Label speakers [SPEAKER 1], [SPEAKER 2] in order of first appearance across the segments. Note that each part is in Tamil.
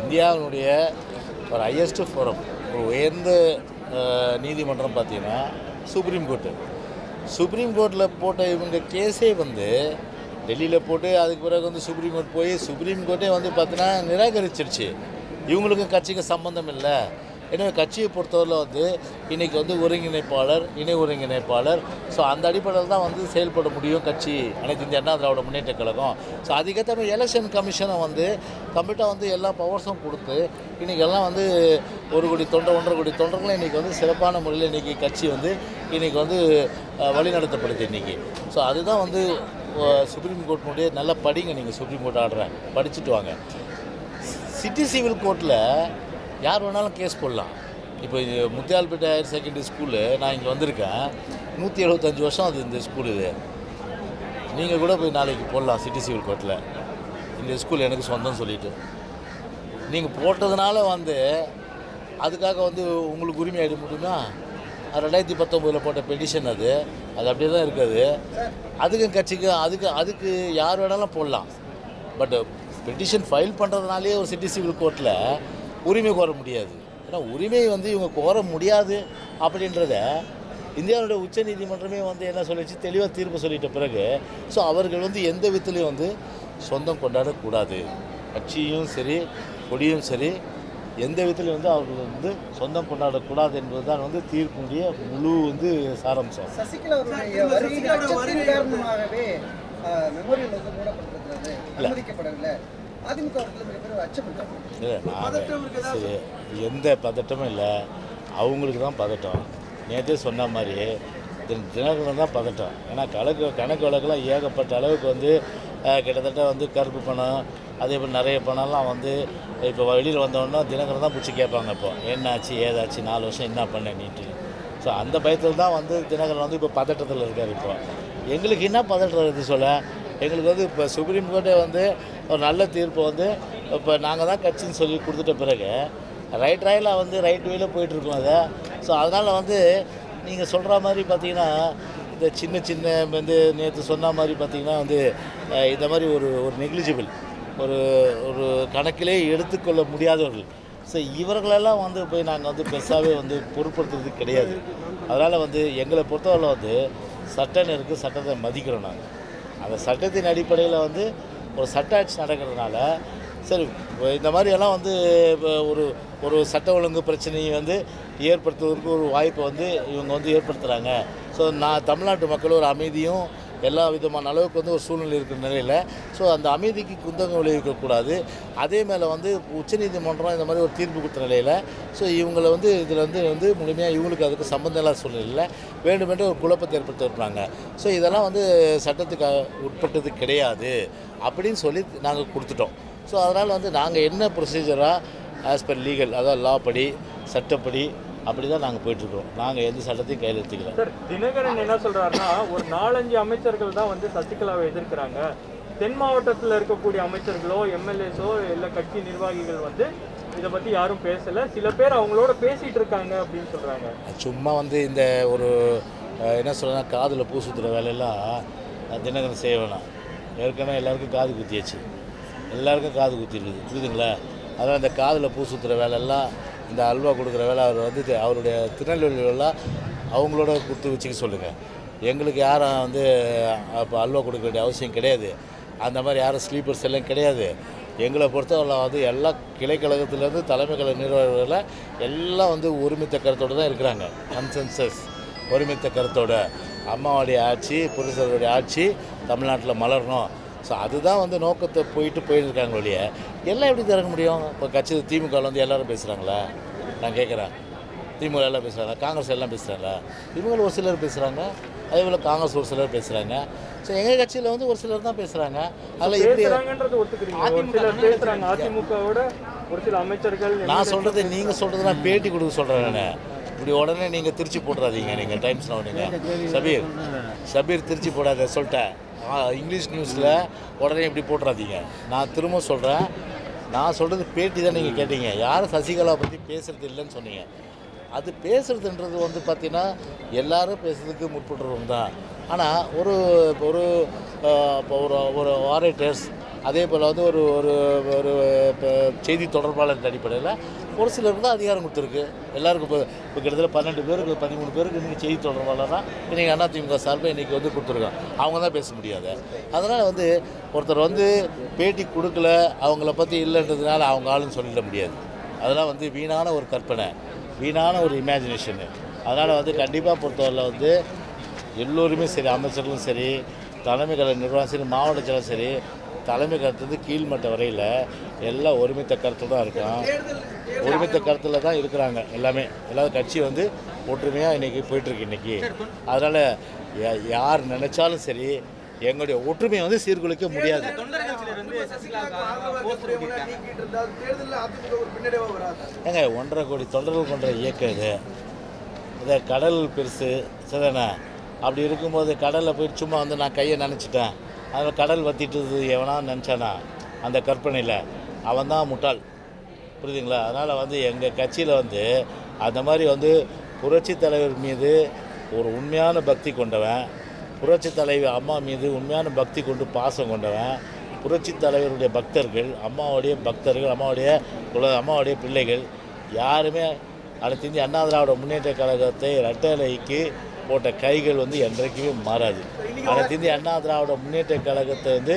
[SPEAKER 1] இந்தியாவினுடைய ஒரு ஹையஸ்ட் ஃபோரம் ஒரு உயர்ந்த அஹ், நீதிமன்றம் பார்த்தீங்கன்னா சுப்ரீம் கோர்ட்டு சுப்ரீம் கோர்ட்டில் போட்ட இவங்க கேஸே வந்து டெல்லியில் போட்டு அதுக்கு பிறகு வந்து சுப்ரீம் கோர்ட் போய் சுப்ரீம் கோர்ட்டே வந்து பார்த்தீங்கன்னா நிராகரிச்சிருச்சு இவங்களுக்கும் கட்சிக்கு சம்பந்தம் இல்லை எனவே கட்சியை பொறுத்தவரையில் வந்து இன்றைக்கி வந்து ஒருங்கிணைப்பாளர் இணை ஒருங்கிணைப்பாளர் ஸோ அந்த அடிப்படையில் தான் வந்து செயல்பட முடியும் கட்சி அனைத்து இந்திய அண்ணா திராவிட முன்னேற்ற கழகம் ஸோ அதுக்கேற்ற மாதிரி எலெக்ஷன் கமிஷனை வந்து கம்ப்ளீட்டாக வந்து எல்லா பவர்ஸும் கொடுத்து இன்றைக்கி எல்லாம் வந்து ஒரு கோடி தொண்டை ஒன்றரை கோடி தொண்டர்களும் இன்றைக்கி வந்து சிறப்பான முறையில் இன்றைக்கி கட்சி வந்து இன்றைக்கி வந்து அஹ், வழிநடத்தப்படுது இன்றைக்கி ஸோ அதுதான் வந்து அஹ், சுப்ரீம் கோர்ட்டினுடைய நல்லா படிங்க நீங்கள் சுப்ரீம் கோர்ட் ஆர்டரை படிச்சுட்டு வாங்க சிட்டி சிவில் கோர்ட்டில் யார் வேணாலும் கேஸ் போடலாம் இப்போ இது முத்தியால்பேட்டை ஹையர் செகண்டரி ஸ்கூலு நான் இங்கே வந்திருக்கேன் நூற்றி எழுபத்தஞ்சு வருஷம் அது இந்த ஸ்கூல் இது நீங்கள் கூட போய் நாளைக்கு போடலாம் சிட்டி சிவில் கோர்ட்டில் இந்த ஸ்கூல் எனக்கு சொந்தம் சொல்லிட்டு நீங்கள் போட்டதுனால வந்து அதுக்காக வந்து உங்களுக்கு உரிமை ஆகிட முடியுமா அது ரெண்டாயிரத்தி பத்தொம்போதில் போட்ட பெட்டிஷன் அது அது அப்படியே தான் இருக்குது அதுக்கும் கட்சிக்கு அதுக்கு அதுக்கு யார் வேணாலும் போடலாம் பட் பெட்டிஷன் ஃபைல் பண்ணுறதுனாலே ஒரு சிட்டி சிவில் கோர்ட்டில் உரிமை கோர முடியாது ஏன்னா உரிமை வந்து இவங்க கோர முடியாது அப்படின்றத இந்தியாவுடைய உச்ச நீதிமன்றமே வந்து என்ன சொல்லிச்சு தெளிவாக தீர்ப்பு சொல்லிட்ட பிறகு ஸோ அவர்கள் வந்து எந்த விதத்துலையும் வந்து சொந்தம் கொண்டாடக்கூடாது கட்சியும் சரி கொடியும் சரி எந்த விதத்துலையும் வந்து அவர்கள் வந்து சொந்தம் கொண்டாடக்கூடாது என்பது தான் வந்து தீர்ப்புடைய முழு வந்து சாராம்சம்
[SPEAKER 2] சசிகலா அவருடைய வருகை அச்சத்தின் காரணமாகவே மெமோரியல் வந்து மூடப்பட்டிருக்கிறது அனுமதிக்கப்படவில்லை அதிமுக அவர்கள் மிகப்பெரிய அச்சம் இருக்காங்க
[SPEAKER 1] இல்லை நான் சரி எந்த பதட்டமும் இல்லை அவங்களுக்கு தான் பதட்டம் நேற்றே சொன்ன மாதிரி தின தினகரன் தான் பதட்டம் ஏன்னா கணக்கு கணக்கு வழக்கெல்லாம் ஏகப்பட்ட அளவுக்கு வந்து அஹ், கிட்டத்தட்ட வந்து கருப்பு பணம் அதே போல் நிறைய பணம்லாம் வந்து இப்போ வெளியில் வந்தோடனே தினகரன் தான் பிடிச்சி கேட்பாங்க இப்போ என்னாச்சு ஏதாச்சு நாலு வருஷம் என்ன பண்ண நீட்டு ஸோ அந்த பயத்தில் தான் வந்து தினகரன் வந்து இப்போ பதட்டத்தில் இருக்கார் இப்போ எங்களுக்கு என்ன பதட்டம் இருக்குது சொல்ல எங்களுக்கு வந்து இப்போ சுப்ரீம் கோர்ட்டே வந்து ஒரு நல்ல தீர்ப்பை வந்து இப்போ நாங்கள் தான் கட்சின்னு சொல்லி கொடுத்துட்ட பிறகு ரைட் ராயில் வந்து ரைட் வேல போயிட்டுருக்கோம் அதை ஸோ அதனால் வந்து நீங்கள் சொல்கிற மாதிரி பார்த்தீங்கன்னா இந்த சின்ன சின்ன வந்து நேற்று சொன்ன மாதிரி பார்த்தீங்கன்னா வந்து அஹ், இந்த மாதிரி ஒரு ஒரு நெக்லிஜிபிள் ஒரு ஒரு கணக்கிலே எடுத்துக்கொள்ள முடியாதவர்கள் ஸோ இவர்களெல்லாம் வந்து போய் நாங்கள் வந்து பெருசாகவே வந்து பொருட்படுத்துறது கிடையாது அதனால் வந்து எங்களை பொறுத்தவரை வந்து சட்டம் இருக்குது சட்டத்தை மதிக்கிறோம் நாங்கள் அந்த சட்டத்தின் அடிப்படையில் வந்து ஒரு சட்ட ஆட்சி நடக்கிறதுனால சரி இப்போ இந்த மாதிரியெல்லாம் வந்து இப்போ ஒரு ஒரு சட்ட ஒழுங்கு பிரச்சனையை வந்து ஏற்படுத்துவதற்கு ஒரு வாய்ப்பை வந்து இவங்க வந்து ஏற்படுத்துகிறாங்க ஸோ நான் தமிழ்நாட்டு மக்கள் ஒரு அமைதியும் எல்லா விதமான அளவுக்கு வந்து ஒரு சூழ்நிலை இருக்கிற நிலையில் ஸோ அந்த அமைதிக்கு குந்தகம் விளைவிக்கக்கூடாது அதே மேலே வந்து உச்சநீதிமன்றம் இந்த மாதிரி ஒரு தீர்ப்பு கொடுத்த நிலையில் ஸோ இவங்களை வந்து இதில் வந்து வந்து முழுமையாக இவங்களுக்கு அதுக்கு சம்மந்தம் இல்லாத சூழ்நிலையில் வேண்டுமென்று ஒரு குழப்பத்தை ஏற்படுத்த விடுறாங்க ஸோ இதெல்லாம் வந்து சட்டத்துக்கு உட்பட்டது கிடையாது அப்படின்னு சொல்லி நாங்கள் கொடுத்துட்டோம் ஸோ அதனால் வந்து நாங்கள் என்ன ப்ரொசீஜராக ஆஸ் பர் லீகல் அதாவது லா படி சட்டப்படி அப்படி தான் நாங்கள் போயிட்டுருக்கோம் நாங்கள் எந்த சட்டத்தையும் கையில் எடுத்துக்கல
[SPEAKER 3] சார் தினகரன் என்ன சொல்றாருன்னா ஒரு நாலஞ்சு அமைச்சர்கள் தான் வந்து சசிகலாவை எதிர்க்கிறாங்க தென் மாவட்டத்தில் இருக்கக்கூடிய அமைச்சர்களோ எம்எல்ஏஸோ இல்லை கட்சி நிர்வாகிகள் வந்து இதை பத்தி யாரும் பேசல சில பேர் அவங்களோட பேசிட்டு இருக்காங்க அப்படின்னு சொல்றாங்க
[SPEAKER 1] சும்மா வந்து இந்த ஒரு அஹ், என்ன சொல்கிறேன்னா காதில் பூ சுற்றுற வேலையெல்லாம் அஹ், தினகரன் செய்ய வேணாம் ஏற்கனவே எல்லாருக்கும் காது குத்தியாச்சு எல்லாருக்கும் காது குத்திருக்குது புரியுதுங்களா அதான் இந்த காதில் பூ சுற்றுற வேலையெல்லாம் இந்த அல்வா கொடுக்குற வேலை அவர் வந்து தி- அவருடைய திருநெல்வேலியெல்லாம் அவங்களோட கொடுத்து வச்சுக்க சொல்லுங்கள் எங்களுக்கு யாரும் வந்து அப்போ அல்வா கொடுக்க வேண்டிய அவசியம் கிடையாது அந்த மாதிரி யாரும் ஸ்லீப்பர்ஸ் எல்லாம் கிடையாது எங்களை பொறுத்தவரை வந்து எல்லா கிளைக்கழகத்துலேருந்து தலைமை கழக நிர்வாகிகள் எல்லாம் வந்து ஒருமித்த கருத்தோடு தான் இருக்கிறாங்க கன்சென்சஸ் ஒருமித்த கருத்தோட அம்மாவுடைய ஆட்சி புருஷருடைய ஆட்சி தமிழ்நாட்டில் மலரணும் ஸோ அதுதான் வந்து நோக்கத்தை போயிட்டு போயிருக்காங்க ஒழிய எல்லாம் எப்படி திறக்க முடியும் இப்போ கட்சி திமுகவில் வந்து எல்லாரும் பேசுகிறாங்களா நான் கேட்குறேன் திமுக எல்லாம் பேசுகிறாங்க காங்கிரஸ் எல்லாம் பேசுகிறாங்க இவங்க ஒரு சிலர் பேசுகிறாங்க அதே போல் காங்கிரஸ் ஒரு சிலர் பேசுகிறாங்க ஸோ எங்கள் கட்சியில் வந்து ஒரு சிலர் தான் பேசுகிறாங்க அதில் எப்படி
[SPEAKER 3] பேசுறாங்கன்றது ஒத்துக்கிறீங்க ஒரு சிலர் பேசுறாங்க அதிமுகவோட ஒரு சில அமைச்சர்கள்
[SPEAKER 1] நான் சொல்கிறது நீங்கள் சொல்கிறது நான் பேட்டி கொடுக்க சொல்கிறேன் நான் இப்படி உடனே நீங்கள் திருச்சி போட்டுறாதீங்க நீங்கள் டைம்ஸ் நோடுங்க சபீர் சபீர் திருச்சி போடாத சொல்லிட்டேன் ஆ, இங்கிலீஷ் நியூஸில் உடனே இப்படி போட்டுறாதீங்க நான் திரும்ப சொல்கிறேன் நான் சொல்கிறது பேட்டி தான் நீங்கள் கேட்டீங்க யாரும் சசிகலா பற்றி பேசுகிறது இல்லைன்னு சொன்னீங்க அது பேசுறதுன்றது வந்து பார்த்தீங்கன்னா எல்லாரும் பேசுறதுக்கு முற்படுறவங்க தான் ஆனால் ஒரு இப்போ ஒரு ஆஹ், இப்போ ஒரு ஒரு ஆரேட்டர்ஸ் அதே போல் வந்து ஒரு ஒரு ஒரு இப்போ செய்தி தொடர்பாளர் அடிப்படையில் ஒரு சிலருக்கு தான் அதிகாரம் கொடுத்துருக்கு எல்லாருக்கும் இப்போ இப்போ கிட்டத்தட்ட பன்னெண்டு பேருக்கு பதிமூணு பேருக்கு இன்றைக்கி செய்தி தொடர்பாளராக இன்றைக்கி அதிமுக சார்பில் இன்றைக்கி வந்து கொடுத்துருக்காங்க அவங்க தான் பேச முடியாது அதனால் வந்து ஒருத்தர் வந்து பேட்டி கொடுக்கல அவங்கள பற்றி இல்லைன்றதுனால அவங்க ஆளுன்னு சொல்லிட முடியாது அதெல்லாம் வந்து வீணான ஒரு கற்பனை வீணான ஒரு இமேஜினேஷனு அதனால் வந்து கண்டிப்பாக பொறுத்தவரையில் வந்து எல்லோருமே சரி அமைச்சர்களும் சரி தலைமை கழக நிர்வாகம் சரி மாவட்ட செயலர் சரி தலைமை கருத்து கீழ்மட்ட வரையில் எல்லாம் ஒருமித்த கருத்து தான் இருக்கான் ஒருமித்த கருத்தில் தான் இருக்கிறாங்க எல்லாமே எல்லாரும் கட்சி வந்து ஒற்றுமையாக இன்றைக்கி போயிட்டுருக்கு இன்றைக்கி அதனால் யார் நினச்சாலும் சரி எங்களுடைய ஒற்றுமையை வந்து சீர்குலைக்க முடியாது
[SPEAKER 4] தொண்டர்கள் சிலர் வந்து சசிகலாவுக்கு ஆதரவா போஸ்ட் ஓட்டியிருக்காங்க
[SPEAKER 2] நீக்கிட்டு இருந்தால் தேர்தலில் அதிமுக ஒரு பின்னடைவா வராது
[SPEAKER 1] ஏங்க ஒன்றரை கோடி தொண்டர்கள் கொண்ட இயக்கம் இது இதை கடல் பெருசு சரிதானே அப்படி இருக்கும்போது கடலில் போய் சும்மா வந்து நான் கையை நினச்சிட்டேன் அதில் கடல் வத்திட்டுது எவனா நினச்சானா அந்த கற்பனையில் அவன் தான் முட்டாள் புரியுதுங்களா அதனால் வந்து எங்கள் கட்சியில் வந்து அந்த மாதிரி வந்து புரட்சி தலைவர் மீது ஒரு உண்மையான பக்தி கொண்டவன் புரட்சி தலைவி அம்மா மீது உண்மையான பக்தி கொண்டு பாசம் கொண்டவன் புரட்சி தலைவருடைய பக்தர்கள் அம்மாவுடைய பக்தர்கள் அம்மாவுடைய குல அம்மாவுடைய பிள்ளைகள் யாருமே அடுத்து இந்திய அண்ணா திராவிட முன்னேற்ற கழகத்தை இரட்டலைக்கு போட்ட கைகள் வந்து என்றைக்குமே மாறாது அடுத்து இந்திய அண்ணா திராவிட முன்னேற்ற கழகத்தை வந்து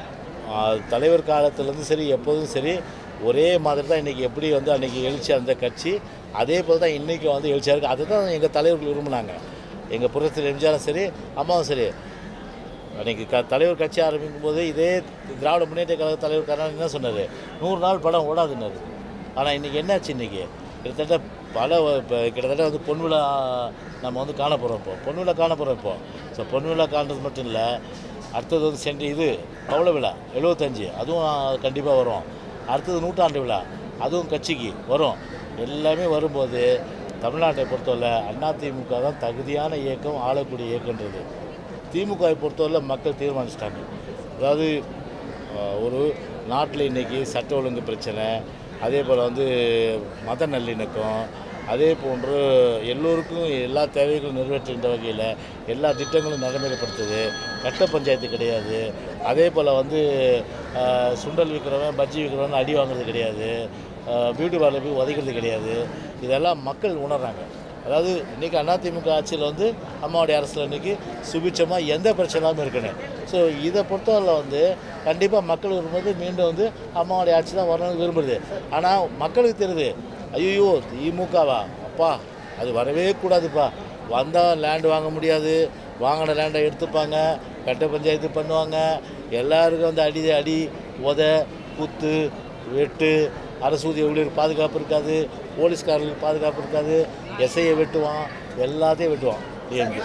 [SPEAKER 1] ஆ, தலைவர் காலத்துலேருந்து சரி எப்போதும் சரி ஒரே மாதிரி தான் இன்றைக்கி எப்படி வந்து அன்றைக்கி எழுச்சி அந்த கட்சி அதே போல் தான் இன்றைக்கி வந்து எழுச்சியாக இருக்குது அதுதான் எங்கள் தலைவர்கள் விரும்பினாங்க எங்கள் புரட்சி எம்ஜிஆரும் சரி அம்மாவும் சரி அன்றைக்கி க தலைவர் கட்சி ஆரம்பிக்கும் போது இதே திராவிட முன்னேற்ற கழக தலைவர் கருணாநிதி என்ன சொன்னார் நூறு நாள் படம் ஓடாதுன்னாரு ஆனால் இன்றைக்கி என்னாச்சு இன்றைக்கி கிட்டத்தட்ட பல இப்போ கிட்டத்தட்ட வந்து பொன் விழா நம்ம வந்து காண போகிறோம் இப்போ பொன் விழா காண போகிறோம் இப்போ ஸோ பொன் விழா காண்றது மட்டும் இல்லை அடுத்தது வந்து சென்று இது பவள விழா எழுபத்தஞ்சு அதுவும் கண்டிப்பாக வரும் அடுத்தது நூற்றாண்டு விழா அதுவும் கட்சிக்கு வரும் எல்லாமே வரும்போது தமிழ்நாட்டை பொறுத்தவரை அதிமுக தான் தகுதியான இயக்கம் ஆளக்கூடிய இயக்கன்றது திமுகவை பொறுத்தவரை மக்கள் தீர்மானிச்சிட்டாங்க அதாவது அஹ், ஒரு நாட்டில் இன்றைக்கி சட்ட ஒழுங்கு பிரச்சனை அதே போல் வந்து மத நல்லிணக்கம் அதே போன்று எல்லோருக்கும் எல்லா தேவைகளும் நிறைவேற்றுகின்ற வகையில் எல்லா திட்டங்களும் நடைமுறைப்படுத்துது கட்ட பஞ்சாயத்து கிடையாது அதே போல் வந்து அஹ், சுண்டல் விற்கிறவன் பஜ்ஜி விற்கிறவன் அடி வாங்குறது கிடையாது அஹ், பியூட்டி பார்லர் போய் உதைக்கிறது கிடையாது இதெல்லாம் மக்கள் உணர்றாங்க அதாவது இன்றைக்கி அதிமுக ஆட்சியில் வந்து அம்மாவுடைய அரசில் இன்றைக்கி சுபிட்சமாக எந்த பிரச்சனை இல்லாமல் இருக்கணும் ஸோ இதை பொறுத்தவரை வந்து கண்டிப்பாக மக்கள் விரும்புறது மீண்டும் வந்து அம்மாவுடைய ஆட்சி தான் வரணும்னு விரும்புறது ஆனால் மக்களுக்கு தெரியுது ஐயோ திமுகவா அப்பா அது வரவே கூடாதுப்பா வந்தால் லேண்டு வாங்க முடியாது வாங்கின லேண்டை எடுத்துப்பாங்க கட்ட பஞ்சாயத்து பண்ணுவாங்க எல்லாருக்கும் வந்து அடி அடி உத குத்து வெட்டு அரசு ஊதிய ஊழியர் பாதுகாப்பு இருக்காது போலீஸ்காரர்களுக்கு பாதுகாப்பு இருக்காது எஸ்ஐயை வெட்டுவான் எல்லாத்தையும் வெட்டுவான் DMK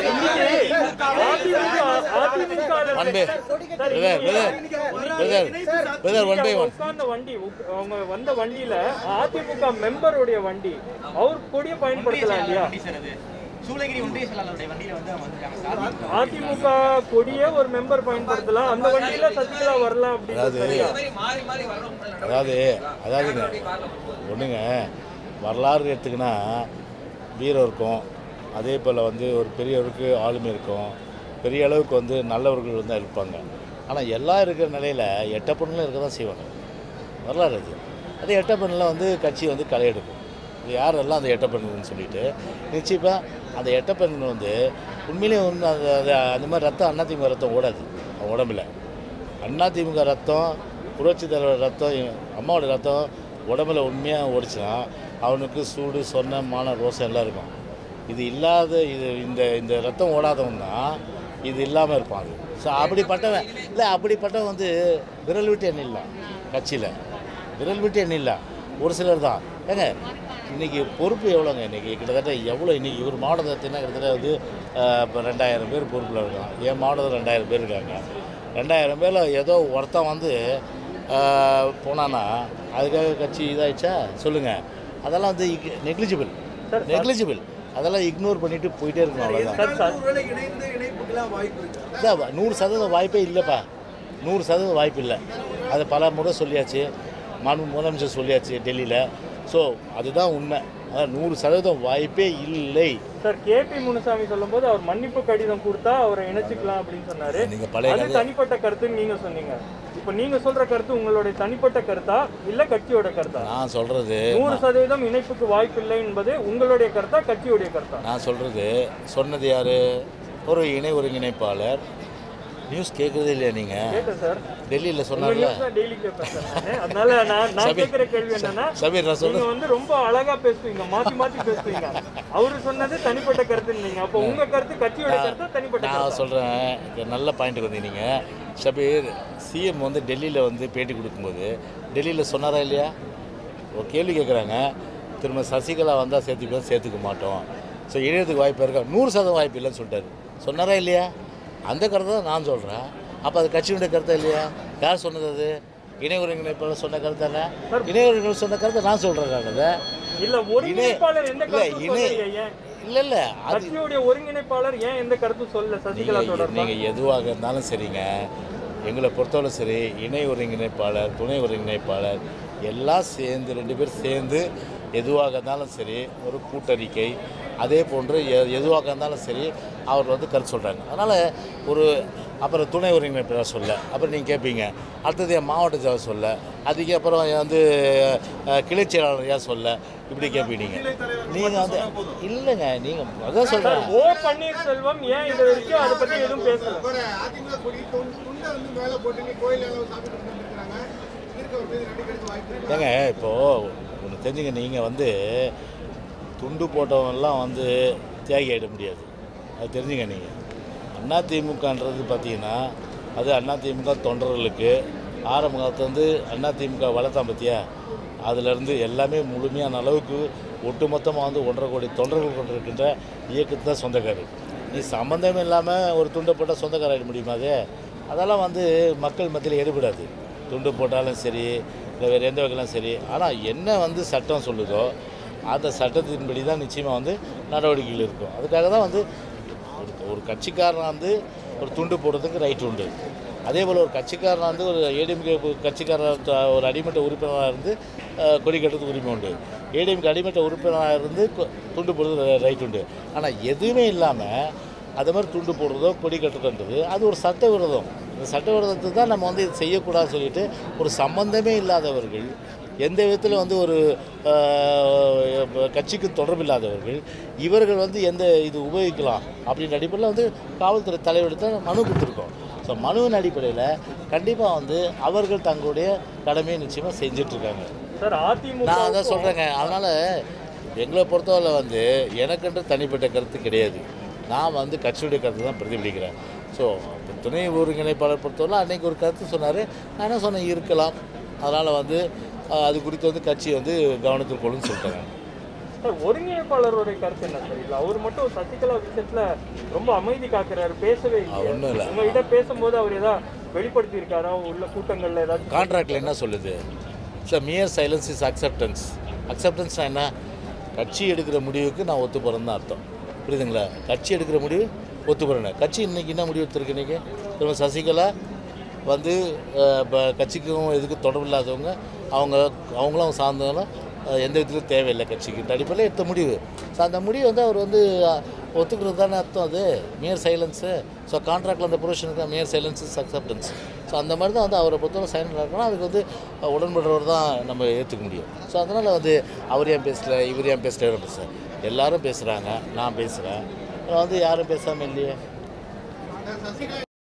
[SPEAKER 1] one by brother brother brother brother one by one
[SPEAKER 3] உட்கார்ந்த வண்டி உக்- அவங்க வந்த வண்டியில அதிமுக மெம்பருடைய வண்டி அவர் கொடிய பயன்படுத்தலாம் இல்லையா
[SPEAKER 4] வண்டி சார் அது சூளகிரி ஒன்றிய செயலாளருடைய வண்டியில வந்து அவங்க வந்துருக்காங்க சார்
[SPEAKER 3] அதிமுக கொடிய ஒரு மெம்பர் பயன்படுத்தலாம் அந்த வண்டியில சசிகலா வரலாம் அப்படின்னு
[SPEAKER 1] அதாவது
[SPEAKER 3] சரியா
[SPEAKER 1] அதாவது அதாவதுங்க ஒன்றுங்க வரலாறு எடுத்துக்கினா வீரம் இருக்கும் அதே போல் வந்து ஒரு பெரியவருக்கு ஆளுமை இருக்கும் பெரிய அளவுக்கு வந்து நல்லவர்கள் வந்து இருப்பாங்க ஆனால் எல்லாம் இருக்கிற நிலையில் எட்டப்பண்ணில் இருக்க தான் செய்வாங்க வரலாறு அது அதே எட்டப்பண்ணில் வந்து கட்சி வந்து களை எடுக்கும் இது யாரெல்லாம் அந்த எட்டப்பண்ணுன்னு சொல்லிட்டு நிச்சயமாக அந்த எட்டப்பண் வந்து உண்மையிலேயே வந்து அந்த அந்த- அந்த மாதிரி ரத்தம் அதிமுக ரத்தம் ஓடாது அவன் உடம்புல அதிமுக ரத்தம் புரட்சி தலைவர் ரத்தம் அம்மாவோட ரத்தம் உடம்புல உண்மையாக ஓடிச்சுன்னா அவனுக்கு சூடு சொன்ன மான ரோசம் எல்லாம் இருக்கும் இது இல்லாத இது இந்த இந்த ரத்தம் ஓடாதவன் தான் இது இல்லாமல் இருப்பான் அது ஸோ அப்படிப்பட்டவன் இல்லை அப்படிப்பட்டவன் வந்து விரல் விட்டு எண்ணிடலாம் கட்சியில் விரல் விட்டு எண்ணிடலாம் ஒரு சிலர் தான் ஏங்க இன்றைக்கி பொறுப்பு எவ்வளோங்க இன்றைக்கி கிட்டத்தட்ட எவ்வளோ இன்றைக்கி ஒரு மாவட்டத்தினா கிட்டத்தட்ட வந்து இப்போ ரெண்டாயிரம் பேர் பொறுப்பில் இருக்கான் என் மாவட்டத்தில் ரெண்டாயிரம் பேர் இருக்காங்க ரெண்டாயிரம் பேரில் ஏதோ ஒருத்தன் வந்து ஆஹ், போனானா அதுக்காக கட்சி இதாகிடுச்சா சொல்லுங்கள் அதெல்லாம் வந்து நெக்லிஜிபிள் நெக்லிஜிபிள் அதெல்லாம் இக்னோர் பண்ணிட்டு போயிட்டே இருக்கணும் அவ்வளோதான்
[SPEAKER 3] சார் சார்
[SPEAKER 2] ஒருவேளை இணைந்து இணைப்புக்கெல்லாம் வாய்ப்பு இருக்கு
[SPEAKER 1] இல்லை நூறு சதவீதம் வாய்ப்பே இல்லைப்பா நூறு சதவீதம் வாய்ப்பு இல்லை அது பல முறை சொல்லியாச்சு மாண்பு முதலமைச்சர் சொல்லியாச்சு டெல்லியில் ஸோ அதுதான் உண்மை அதான் நூறு சதவீதம் வாய்ப்பே இல்லை
[SPEAKER 3] சார் கேபி முனுசாமி சொல்லும்போது அவர் மன்னிப்பு கடிதம் கொடுத்தா அவரை இணைச்சிக்கலாம் அப்படின்னு சொன்னாரு
[SPEAKER 1] நீங்க பழைய
[SPEAKER 3] அது
[SPEAKER 1] கதை
[SPEAKER 3] தனிப்பட்ட கருத்துன்னு நீங்க சொன்னீங்க இப்போ நீங்க சொல்ற கருத்து உங்களுடைய தனிப்பட்ட கருத்தா இல்ல கட்சியோட கருத்தா
[SPEAKER 1] நான் சொல்றது
[SPEAKER 3] நூறு சதவீதம் இணைப்புக்கு வாய்ப்பு இல்லை என்பது உங்களுடைய கருத்தா கட்சியுடைய கருத்தா
[SPEAKER 1] நான் சொல்றது சொன்னது யாரு ஒரு இணை ஒருங்கிணைப்பாளர் நியூஸ் கேட்குறதே இல்லையா நீங்க
[SPEAKER 3] கேட்டேன் சார்
[SPEAKER 1] டெல்லியில்
[SPEAKER 3] உங்க
[SPEAKER 1] சொன்னார்ல
[SPEAKER 3] நியூஸ் தான் டெய்லி கேட்பேன் சார் நானு. அதனால நான் நான்
[SPEAKER 1] சபீர்,
[SPEAKER 3] கேட்கிற கேள்வி என்னன்னா
[SPEAKER 1] சபீர் நான்
[SPEAKER 3] நீங்க
[SPEAKER 1] சொல்றது
[SPEAKER 3] வந்து ரொம்ப அழகா பேசுவீங்க மாத்தி மாத்தி பேசுவீங்க அவரு சொன்னது தனிப்பட்ட கருத்து நீங்க அப்போ உங்க கருத்து கட்சியோட கருத்து தனிப்பட்ட
[SPEAKER 1] நான்
[SPEAKER 3] கருத்து
[SPEAKER 1] சொல்கிறேன் இங்க நல்ல பாயிண்ட்டுக்கு வந்தீங்க நீங்கள் ஷபீர் சிஎம் வந்து டெல்லியில் வந்து பேட்டி கொடுக்கும்போது டெல்லியில் சொன்னாரா இல்லையா ஒரு கேள்வி கேட்குறாங்க திரும்ப சசிகலா வந்தால் சேர்த்துக்கலாம் சேர்த்துக்க மாட்டோம் ஸோ இணையத்துக்கு வாய்ப்பு இருக்கா நூறு சதவீதம் வாய்ப்பு இல்லைன்னு சொல்லிட்டாரு சொன்னாரா இல்லையா அந்த கருத்தை தான் நான் சொல்கிறேன் அப்போ அது கட்சியினுடைய கருத்தா இல்லையா யார் சொன்னது அது இணை ஒருங்கிணைப்பாளர் சொன்ன கருத்து என்ன இணை ஒருங்கிணைப்பு சொன்ன கருத்தை நான் சொல்கிறேன் நான் அதை
[SPEAKER 3] இல்ல ஒருங்கிணைப்பாளர் எந்த
[SPEAKER 1] இல்ல,
[SPEAKER 3] கருத்தும்
[SPEAKER 1] இணை-
[SPEAKER 3] சொல்லலையே ஏன்
[SPEAKER 1] இல்லை இல்லை அது
[SPEAKER 3] கட்சியுடைய ஒருங்கிணைப்பாளர் ஏன் எந்த கருத்தும் சொல்லல சசிகலா
[SPEAKER 1] நீங்கள்
[SPEAKER 3] தொடர்பா
[SPEAKER 1] நீங்கள் எதுவாக இருந்தாலும் சரிங்க எங்களை பொறுத்தவரை சரி இணை ஒருங்கிணைப்பாளர் துணை ஒருங்கிணைப்பாளர் எல்லாம் சேர்ந்து ரெண்டு பேர் சேர்ந்து எதுவாக இருந்தாலும் சரி ஒரு கூட்டறிக்கை அதே போன்று எ- எதுவாக இருந்தாலும் சரி அவர் வந்து கருத்து சொல்கிறாங்க அதனால் ஒரு அப்புறம் துணை ஒருங்கிணைப்பாளர் சொல்ல அப்புறம் நீங்கள் கேட்பீங்க அடுத்தது என் மாவட்ட செயலர் சொல்ல அதுக்கு அப்புறம் வந்து அஹ், கிளை செயலாளர் ஏன் சொல்ல இப்படி கேட்பீங்க நீங்கள் வந்து இல்லைங்க நீங்கள் அதான் சொல்கிறேன்
[SPEAKER 3] ஓ பன்னீர்செல்வம் ஏன் இது வரைக்கும் அதை பத்தி எதுவும் பேசல
[SPEAKER 5] ஒரு அதிமுக கொடி துண்- துண்டை வந்து மேலே போட்டு நீ கோயில் அளவு சாமி கொண்டு வந்துருக்காங்க இருக்க ஒரு மீது நடிக்கிறதுக்கு வாய்ப்பு இருக்கு
[SPEAKER 1] ஏங்க இப்போது ஒன்று தெரிஞ்சுங்க நீங்கள் வந்து துண்டு போட்டவங்கெல்லாம் வந்து தியாகி ஆகிட முடியாது அது தெரிஞ்சுங்க நீங்கள் அண்ணா திமுகன்றது பார்த்தீங்கன்னா அது அண்ணா திமுக தொண்டர்களுக்கு ஆரம்ப காலத்துல வந்து அண்ணா திமுக வளர்த்தான் பார்த்தியா அதுலேருந்து எல்லாமே முழுமையான அளவுக்கு ஒட்டுமொத்தமாக வந்து ஒன்றரை கோடி தொண்டர்கள் கொண்டிருக்கின்ற இயக்கத்து தான் சொந்தக்காரர் நீ சம்மந்தமே இல்லாமல் ஒரு துண்டை போட்டால் சொந்தக்காரர் ஆகிட முடியுமா அது அதெல்லாம் வந்து மக்கள் மத்தியில் எடுபடாது துண்டு போட்டாலும் சரி இல்லை வேறு எந்த வகையிலும் சரி ஆனால் என்ன வந்து சட்டம் சொல்லுதோ அந்த சட்டத்தின்படி தான் நிச்சயமாக வந்து நடவடிக்கைகள் இருக்கும் அதுக்காக தான் வந்து ஒரு ஒரு கட்சிக்காரன் வந்து ஒரு துண்டு போடுறதுக்கு ரைட் உண்டு அதே போல் ஒரு கட்சிக்காரன் வந்து ஒரு ஏடிஎம்கே கட்சிக்காரர் த- ஒரு அடிமட்ட உறுப்பினராக இருந்து அஹ், கொடி கட்டுறதுக்கு உரிமை உண்டு ஏடிஎம்கே அடிமட்ட உறுப்பினராக இருந்து கொ- துண்டு போடுறது ரைட் உண்டு ஆனால் எதுவுமே இல்லாமல் அது மாதிரி துண்டு போடுறதோ கொடி கட்டுறதுன்றது அது ஒரு சட்ட விரோதம் இந்த சட்ட விரோதத்தை தான் நம்ம வந்து இது செய்யக்கூடாதுன்னு சொல்லிட்டு ஒரு சம்பந்தமே இல்லாதவர்கள் எந்த விதத்தில் வந்து ஒரு ஆஹ், கட்சிக்கு தொடர்பு இல்லாதவர்கள் இவர்கள் வந்து எந்த இது உபயோகிக்கலாம் அப்படின்ற அடிப்படையில் வந்து காவல்துறை தலைவர்கிட்ட மனு கொடுத்துருக்கோம் ஸோ மனுவின் அடிப்படையில் கண்டிப்பாக வந்து அவர்கள் தங்களுடைய கடமையை நிச்சயமாக செஞ்சிட்ருக்காங்க
[SPEAKER 3] சார் அதிமுக
[SPEAKER 1] நான் அதான் சொல்கிறேங்க அதனால் எங்களை பொறுத்தவரை வந்து எனக்கென்று தனிப்பட்ட கருத்து கிடையாது நான் வந்து கட்சியுடைய கருத்து தான் பிரதிபலிக்கிறேன் ஸோ துணை ஒருங்கிணைப்பாளர் பொறுத்தவரை அன்னைக்கு ஒரு கருத்து சொன்னார் நான் என்ன சொன்னேன் இருக்கலாம் அதனால் வந்து அஹ், அது குறித்து வந்து கட்சி வந்து கவனத்தில் கொள்ளுன்னு சொல்லிட்டாங்க
[SPEAKER 3] சார் ஒருங்கிணைப்பாளருடைய கருத்து என்ன சார் இல்ல அவர் மட்டும் சசிகலா விஷயத்துல ரொம்ப அமைதி காக்குறாரு பேசவே
[SPEAKER 1] அது ஒண்ணும் இல்ல.
[SPEAKER 3] இல்லை உங்ககிட்ட பேசும்போது அவர் ஏதாவது வெளிப்படுத்தி இருக்காரா உள்ள கூட்டங்கள்ல ஏதாச்சும்
[SPEAKER 1] கான்ட்ராக்டில் என்ன சொல்லுது sir mere silence is acceptance அக்செப்டன்ஸ்னால் என்ன கட்சி எடுக்கிற முடிவுக்கு நான் ஒத்து போகிறேன்னு தான் அர்த்தம் புரியுதுங்களா கட்சி எடுக்கிற முடிவு ஒத்து போகிறேன் கட்சி இன்னைக்கு என்ன முடிவு எடுத்திருக்கு இன்றைக்கி திரும்ப சசிகலா வந்து அஹ், ப- கட்சிக்கும் இதுக்கு தொடர்பு இல்லாதவங்க அவங்க அவங்களும் சார்ந்தவங்களும் அஹ், எந்த விதத்திலும் தேவையில்லை கட்சிக்கு அடிப்படையில் எடுத்த முடிவு ஸோ அந்த முடிவு வந்து அவர் வந்து அஹ், ஒத்துக்கிறது தானே அர்த்தம் அது மியர் சைலன்ஸு ஸோ கான்ட்ராக்டில் அந்த ப்ரொவிஷனுக்கு mere silence is acceptance so அந்த மாதிரி தான் வந்து அவரை பொறுத்தவரை சைன் இருக்கணும் அதுக்கு வந்து அஹ், உடன்படுறவர் தான் நம்ம ஏற்றுக்க முடியும் ஸோ அதனால் வந்து அவர் ஏன் பேசல இவர் ஏன் பேசல இவர் பேசல எல்லாரும் பேசுகிறாங்க நான் பேசுகிறேன் வந்து யாரும் பேசாமல் இல்லையே
[SPEAKER 5] சசிகலா